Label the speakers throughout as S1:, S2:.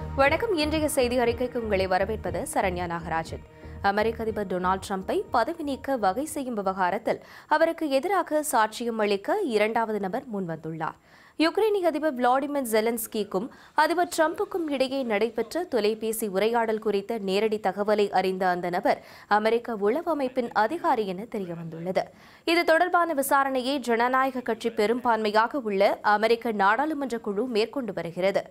S1: வணக்கம் இன்றைய செய்தி அறிக்கைக்கு உங்களை வரவேற்பது சரண்யா நாகராஜன் அமெரிக்க அதிபர் டொனால்டு ட்ரம்பை பதவி நீக்க வகை செய்யும் விவகாரத்தில் அவருக்கு எதிராக சாட்சியம் அளிக்க இரண்டாவது நபர் முன்வந்துள்ளார் யுக்ரைனிய அதிபர் விளாடிமிர் ஜெலன்ஸ்கிக்கும் அதிபர் ட்ரம்புக்கும் இடையே நடைபெற்ற தொலைபேசி உரையாடல் குறித்த நேரடி தகவலை அறிந்த அந்த நபர் அமெரிக்க உளவு அமைப்பின் அதிகாரி என தெரியவந்துள்ளது இது தொடர்பான விசாரணையை ஜனநாயக கட்சி பெரும்பான்மையாக உள்ள அமெரிக்க நாடாளுமன்ற குழு மேற்கொண்டு வருகிறது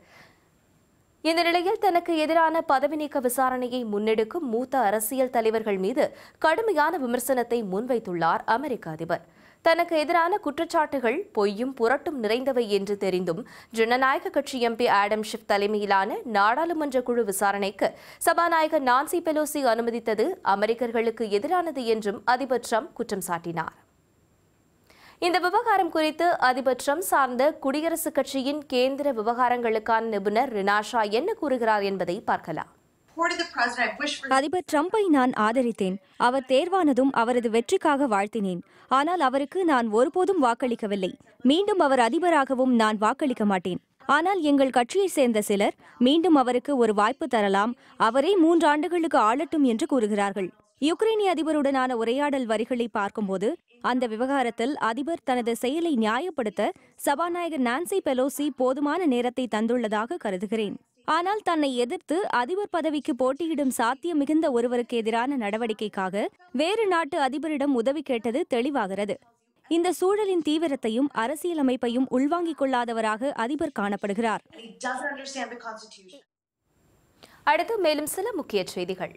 S1: இந்த நிலையில் தனக்கு எதிரான பதவி நீக்க விசாரணையை முன்னெடுக்கும் மூத்த அரசியல் தலைவர்கள் மீது கடுமையான விமர்சனத்தை முன்வைத்துள்ளார் அமெரிக்க அதிபர் தனக்கு எதிரான குற்றச்சாட்டுகள் பொய்யும் புரட்டும் நிறைந்தவை என்று தெரிந்தும் ஜனநாயக கட்சி எம்பி ஆடம் ஷிப் தலைமையிலான நாடாளுமன்ற குழு விசாரணைக்கு சபாநாயகர் நான்சி பெலோசி அனுமதித்தது அமெரிக்கர்களுக்கு எதிரானது என்றும் அதிபர் ட்ரம்ப் குற்றம் சாட்டினார் இந்த விவகாரம் குறித்து அதிபர் ட்ரம்ப் சார்ந்த குடியரசுக் கட்சியின் கேந்திர விவகாரங்களுக்கான நிபுணர் ரினாஷா என்ன கூறுகிறார் என்பதை பார்க்கலாம்
S2: supported the president. I wish for
S3: அதிபர் ட்ரம்பை நான் ஆதரித்தேன் அவர் தேர்வானதும் அவரது வெற்றிக்காக வாழ்த்தினேன் ஆனால் அவருக்கு நான் ஒருபோதும் வாக்களிக்கவில்லை மீண்டும் அவர் அதிபராகவும் நான் வாக்களிக்க மாட்டேன் ஆனால் எங்கள் கட்சியைச் சேர்ந்த சிலர் மீண்டும் அவருக்கு ஒரு வாய்ப்பு தரலாம் அவரே மூன்று ஆண்டுகளுக்கு ஆளட்டும் என்று கூறுகிறார்கள் யுக்ரைனிய அதிபருடனான உரையாடல் வரிகளை பார்க்கும்போது அந்த விவகாரத்தில் அதிபர் தனது செயலை நியாயப்படுத்த சபாநாயகர் நான்சி பெலோசி போதுமான நேரத்தை தந்துள்ளதாக கருதுகிறேன் ஆனால் தன்னை எதிர்த்து அதிபர் பதவிக்கு போட்டியிடும் சாத்தியம் மிகுந்த ஒருவருக்கு எதிரான நடவடிக்கைக்காக வேறு நாட்டு அதிபரிடம் உதவி கேட்டது தெளிவாகிறது இந்த சூழலின் தீவிரத்தையும் அரசியலமைப்பையும் உள்வாங்கிக் கொள்ளாதவராக அதிபர் காணப்படுகிறார்
S2: he doesn't understand the Constitution.
S1: அடுத்து மேலும் சில முக்கிய செய்திகள்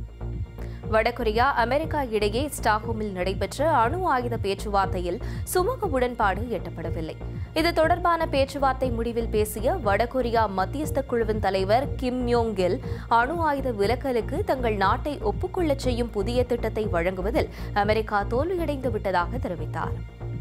S1: வடகொரியா அமெரிக்கா இடையே ஸ்டாக்ஹோமில் நடைபெற்ற அணு ஆயுத பேச்சுவார்த்தையில் சுமூக உடன்பாடு எட்டப்படவில்லை இது தொடர்பான பேச்சுவார்த்தை முடிவில் பேசிய வடகொரியா மத்தியஸ்த குழுவின் தலைவர் கிம் யோங் கில் அணு ஆயுத விலக்கலுக்கு தங்கள் நாட்டை ஒப்புக்கொள்ளச் செய்யும் புதிய திட்டத்தை வழங்குவதில் அமெரிக்கா தோல்வியடைந்து விட்டதாக தெரிவித்தார்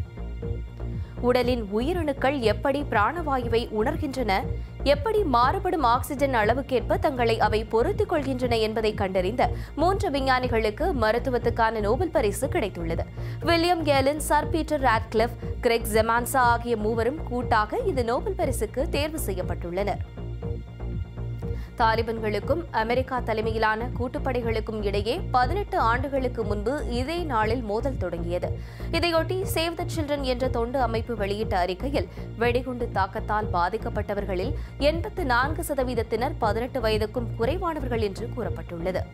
S1: உடலின் உயிரணுக்கள் எப்படி பிராணவாயுவை உணர்கின்றன எப்படி மாறுபடும் ஆக்சிஜன் அளவுக்கேற்ப தங்களை அவை பொருத்திக் கொள்கின்றன என்பதை கண்டறிந்த மூன்று விஞ்ஞானிகளுக்கு மருத்துவத்துக்கான நோபல் பரிசு கிடைத்துள்ளது William Kaelin Sir Peter Ratcliffe Gregg Semenza ஆகிய மூவரும் கூட்டாக இந்த நோபல் பரிசுக்கு தேர்வு செய்யப்பட்டுள்ளனர் தாலிபன்களுக்கும் அமெரிக்கா தலைமையிலான கூட்டுப்படைகளுக்கும் இடையே பதினெட்டு ஆண்டுகளுக்கு முன்பு இதே நாளில் மோதல் தொடங்கியது இதையொட்டி சேவ் த சில்ட்ரன் என்ற தொண்டு அமைப்பு வெளியிட்ட அறிக்கையில் வெடிகுண்டு தாக்கத்தால் பாதிக்கப்பட்டவர்களில் எண்பத்து நான்கு சதவீதத்தினர் பதினெட்டு வயதுக்கும் குறைவானவர்கள் என்று கூறப்பட்டுள்ளது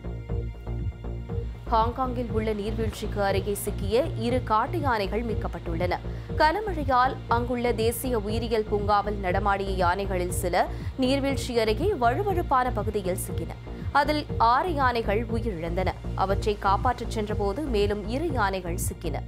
S1: ஹாங்காங்கில் உள்ள நீர்வீழ்ச்சிக்கு அருகே சிக்கிய இரு காட்டு யானைகள் மீட்கப்பட்டுள்ளன கனமழையால் அங்குள்ள தேசிய உயிரியல் பூங்காவில் நடமாடிய யானைகளில் சில நீர்வீழ்ச்சி அருகே வழுவழுப்பான பகுதியில் சிக்கின அதில் ஆறு யானைகள் உயிரிழந்தன அவற்றை காப்பாற்றச் சென்றபோது மேலும் இரு யானைகள் சிக்கின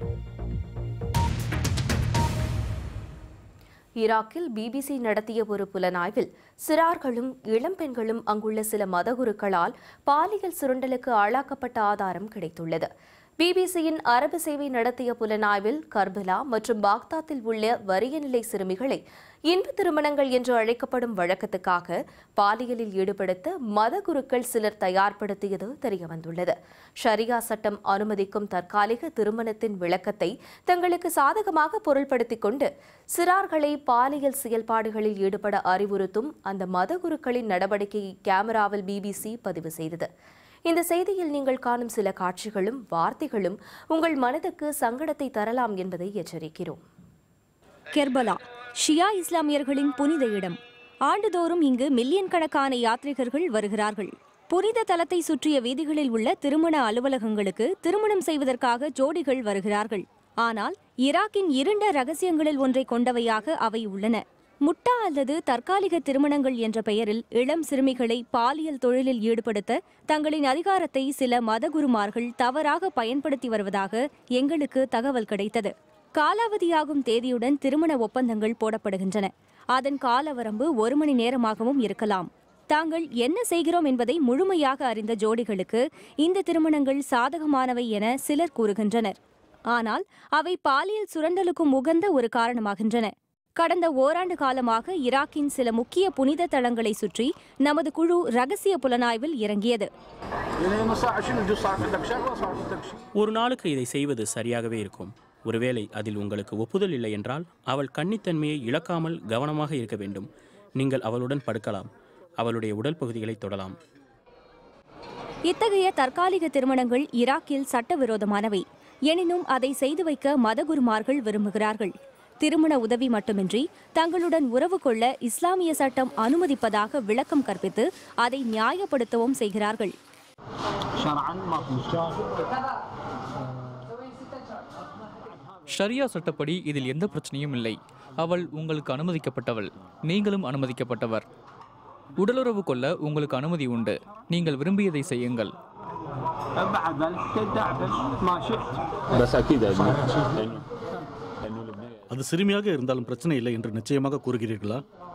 S1: ஈராக்கில் பிபிசி நடத்திய ஒரு புலனாய்வில் சிறார்களும் இளம்பெண்களும் அங்குள்ள சில மதகுருக்களால் பாலியல் சுரண்டலுக்கு ஆளாக்கப்பட்ட ஆதாரம் கிடைத்துள்ளது பிபிசியின் அரபு சேவை நடத்திய புலனாய்வில் கர்பலா மற்றும் பாக்தாத்தில் உள்ள வறிய நிலை சிறுமிகளை இன்ப திருமணங்கள் என்று அழைக்கப்படும் வழக்கத்துக்காக பாலியலில் ஈடுபடுத்த மதகுருக்கள் சிலர் தயார்படுத்தியது தெரியவந்துள்ளது ஷரியா சட்டம் அனுமதிக்கும் தற்காலிக திருமணத்தின் விளக்கத்தை தங்களுக்கு சாதகமாக பொருள்படுத்திக் கொண்டு சிறார்களை பாலியல் செயல்பாடுகளில் ஈடுபட அறிவுறுத்தும் அந்த மதகுருக்களின் நடவடிக்கையை கேமராவில் பிபிசி பதிவு செய்தது இந்த செய்தியில் நீங்கள் காணும் சில காட்சிகளும் வார்த்தைகளும் உங்கள் மனதுக்கு சங்கடத்தை தரலாம் என்பதை எச்சரிக்கிறோம்
S3: கெர்பலா ஷியா இஸ்லாமியர்களின் புனித இடம் ஆண்டுதோறும் இங்கு மில்லியன் கணக்கான யாத்ரிகர்கள் வருகிறார்கள் புனித தலத்தை சுற்றிய வீதிகளில் உள்ள திருமண அலுவலகங்களுக்கு திருமணம் செய்வதற்காக ஜோடிகள் வருகிறார்கள் ஆனால் ஈராக்கின் இருண்ட ரகசியங்களில் ஒன்றை கொண்டவையாக அவை உள்ளன முட்டா அல்லது தற்காலிக திருமணங்கள் என்ற பெயரில் இளம் சிறுமிகளை பாலியல் தொழிலில் ஈடுபடுத்த தங்களின் அதிகாரத்தை சில மதகுருமார்கள் தவறாக பயன்படுத்தி வருவதாக எங்களுக்கு தகவல் கிடைத்தது காலாவதியாகும் தேதியுடன் திருமண ஒப்பந்தங்கள் போடப்படுகின்றன அதன் காலவரம்பு ஒரு மணி நேரமாகவும் இருக்கலாம் தாங்கள் என்ன செய்கிறோம் என்பதை முழுமையாக அறிந்த ஜோடிகளுக்கு இந்த திருமணங்கள் சாதகமானவை என சிலர் கூறுகின்றனர் ஆனால் அவை பாலியல் சுரண்டலுக்கும் உகந்த ஒரு காரணமாகின்றன கடந்த ஓராண்டு காலமாக ஈராக்கின் சில முக்கிய புனித தலங்களை சுற்றி நமது குழு ரகசிய புலனாய்வில் இறங்கியது
S4: يعني نص ساعة شنو بده صار عندك شغلة صار عندك شيء
S5: ஒரு நாளுக்கு இதை செய்வது சரியாகவே இருக்கும் ஒருவேளை அதில் உங்களுக்கு ஒப்புதல் இல்லை என்றால் அவள் கன்னித்தன்மையை இழக்காமல் கவனமாக இருக்க வேண்டும் நீங்கள் அவளுடன் படுக்கலாம் அவளுடைய உடல் பகுதிகளை தொடலாம்
S3: இத்தகைய தற்காலிக திருமணங்கள் ஈராக்கில் சட்டவிரோதமானவை எனினும் அதை செய்து வைக்க மதகுருமார்கள் விரும்புகிறார்கள் திருமண உதவி மட்டுமின்றி தங்களுடன் உறவு கொள்ள இஸ்லாமிய சட்டம் அனுமதிப்பதாக விளக்கம் கற்பித்து அதை நியாயப்படுத்தவும் செய்கிறார்கள்
S4: شرعا ما في مشكله
S6: ஷரியா சட்டப்படி இதில் எந்த பிரச்சனையும் இல்லை அவள் உங்களுக்கு அனுமதிக்கப்பட்டவள் நீங்களும் அனுமதிக்கப்பட்டவர் உடலுறவு கொள்ள உங்களுக்கு அனுமதி உண்டு நீங்கள் விரும்பியதை செய்யுங்கள்
S4: بعد ذلك تدعبس ما شئت
S7: بس اكيد لانه لانه لانه لبنان
S8: அது சிறுமியாக இருந்தாலும் பிரச்சனை இல்லை என்று நிச்சயமாக கூறுகிறீர்களா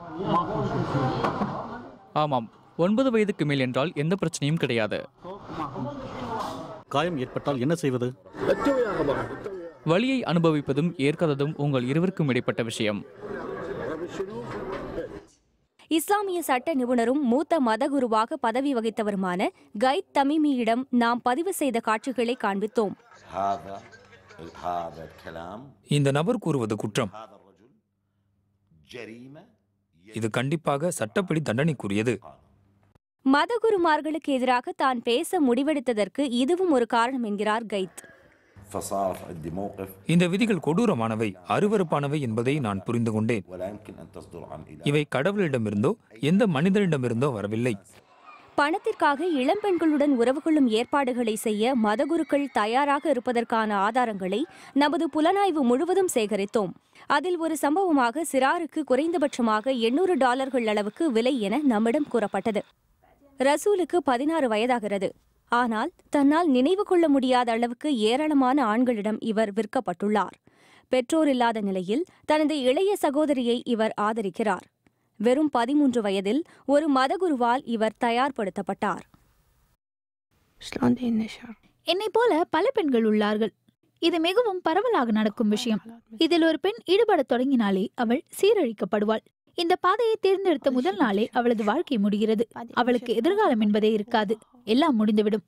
S6: ஆமாம் ஒன்பது வயதுக்கு மேல் என்றால் எந்த பிரச்சனையும் கிடையாது
S8: காயம் ஏற்பட்டால் என்ன செய்வது
S6: வலியை அனுபவிப்பதும் ஏற்காததும் உங்கள் இருவருக்கும் இடைப்பட்ட விஷயம்
S3: இஸ்லாமிய சட்ட நிபுணரும் மூத்த மதகுருவாக பதவி வகித்தவருமான கைத் தமீமியிடம் நாம் பதிவு செய்த காட்சிகளை காண்பித்தோம்
S9: هذا هذا الكلام
S10: இந்த நபர் கூறுவது குற்றம்
S9: هذا الرجل جريمة
S10: இது கண்டிப்பாக சட்டப்படி தண்டனைக்குரியது
S3: மதகுருமார்களுக்கு எதிராக தான் பேச முடிவெடுத்ததற்கு இதுவும் ஒரு காரணம் என்கிறார் கைத்
S9: فصار عندي موقف
S10: இந்த விதிகள் கொடூரமானவை அருவருப்பானவை என்பதை நான் புரிந்து கொண்டேன்
S9: ولا يمكن أن تصدر عن إله
S10: இவை கடவுளிடமிருந்தோ எந்த மனிதனிடமிருந்தோ வரவில்லை
S3: பணத்திற்காக இளம்பெண்களுடன் உறவு கொள்ளும் ஏற்பாடுகளை செய்ய மதகுருக்கள் தயாராக இருப்பதற்கான ஆதாரங்களை நமது புலனாய்வு முழுவதும் சேகரித்தோம் அதில் ஒரு சம்பவமாக சிறாருக்கு குறைந்தபட்சமாக எண்ணூறு டாலர்கள் அளவுக்கு விலை என நம்மிடம் கூறப்பட்டது ரசூலுக்கு பதினாறு வயதாகிறது ஆனால் தன்னால் நினைவு கொள்ள முடியாத அளவுக்கு ஏராளமான ஆண்களிடம் இவர் விற்கப்பட்டுள்ளார் பெற்றோர் இல்லாத நிலையில் தனது இளைய சகோதரியை இவர் ஆதரிக்கிறார் வெறும் பதிமூன்று வயதில் ஒரு மதகுருவால் இவர் தயார்படுத்தப்பட்டார்
S11: என்னை போல பல பெண்கள் உள்ளார்கள் இது மிகவும் பரவலாக நடக்கும் விஷயம் இதில் ஒரு பெண் ஈடுபடத் தொடங்கினாலே அவள் சீரழிக்கப்படுவாள் இந்த பாதையை தேர்ந்தெடுத்த முதல் நாளே அவளது வாழ்க்கை முடிகிறது அவளுக்கு எதிர்காலம் என்பதே இருக்காது எல்லாம் முடிந்துவிடும்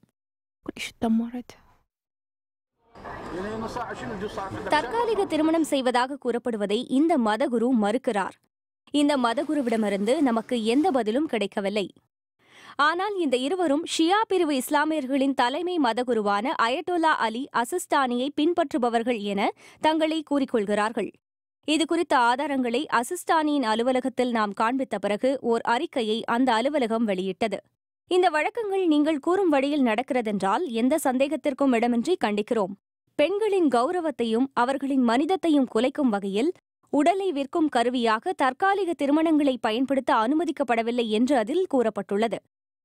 S4: يعني نص ساعه شنو جوز صار في
S3: தற்காலிக திருமணம் செய்வதாக கூறப்படுவதை இந்த மதகுரு மறுக்கிறார் இந்த மதகுருவிடமிருந்து நமக்கு எந்த பதிலும் கிடைக்கவில்லை ஆனால் இந்த இருவரும் ஷியா பிரிவு இஸ்லாமியர்களின் தலைமை மதகுருவான அயட்டோலா அலி அசிஸ்தானியை பின்பற்றுபவர்கள் என தங்களை கூறிக்கொள்கிறார்கள் இது குறித்த ஆதாரங்களை அசிஸ்தானியின் அலுவலகத்தில் நாம் காண்பித்த பிறகு ஓர் அறிக்கையை அந்த அலுவலகம் வெளியிட்டது இந்த வழக்கங்கள் நீங்கள் கூறும் வழியில் நடக்கிறதென்றால் எந்த சந்தேகத்திற்கும் இடமின்றி கண்டிக்கிறோம் பெண்களின் கௌரவத்தையும் அவர்களின் மனிதத்தையும் குலைக்கும் வகையில் உடலை விற்கும் கருவியாக தற்காலிக திருமணங்களை பயன்படுத்த அனுமதிக்கப்படவில்லை என்று அதில் கூறப்பட்டுள்ளது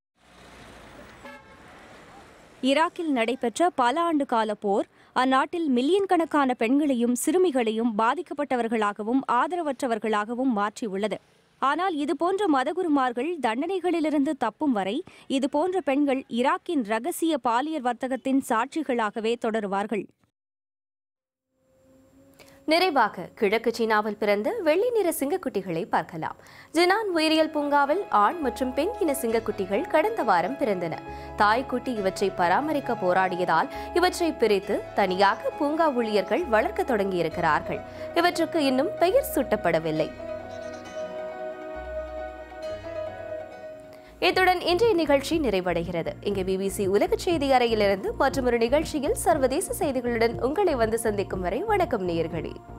S3: ஈராக்கில் நடைபெற்ற பல ஆண்டு கால போர் அந்நாட்டில் மில்லியன் கணக்கான பெண்களையும் சிறுமிகளையும் பாதிக்கப்பட்டவர்களாகவும் ஆதரவற்றவர்களாகவும் மாற்றியுள்ளது ஆனால் இதுபோன்ற மதகுருமார்கள் தண்டனைகளிலிருந்து தப்பும் வரை இதுபோன்ற பெண்கள் ஈராக்கின் ரகசிய பாலியல் வர்த்தகத்தின் சாட்சிகளாகவே தொடருவார்கள்
S1: நிறைவாக கிழக்கு சீனாவில் பிறந்த வெள்ளி நிற சிங்கக்குட்டிகளை பார்க்கலாம் ஜினான் உயிரியல் பூங்காவில் ஆண் மற்றும் பெண் இன சிங்கக்குட்டிகள் கடந்த வாரம் பிறந்தன தாய்க்குட்டி இவற்றை பராமரிக்க போராடியதால் இவற்றை பிரித்து தனியாக பூங்கா ஊழியர்கள் வளர்க்க தொடங்கியிருக்கிறார்கள் இவற்றுக்கு இன்னும் பெயர் சூட்டப்படவில்லை இத்துடன் இன்றைய நிகழ்ச்சி நிறைவடைகிறது இங்கே பிபிசி உலக செய்தி அறையிலிருந்து மற்றொரு நிகழ்ச்சியில் சர்வதேச செய்திகளுடன் உங்களை வந்து சந்திக்கும் வரை வணக்கம் நேயர்களே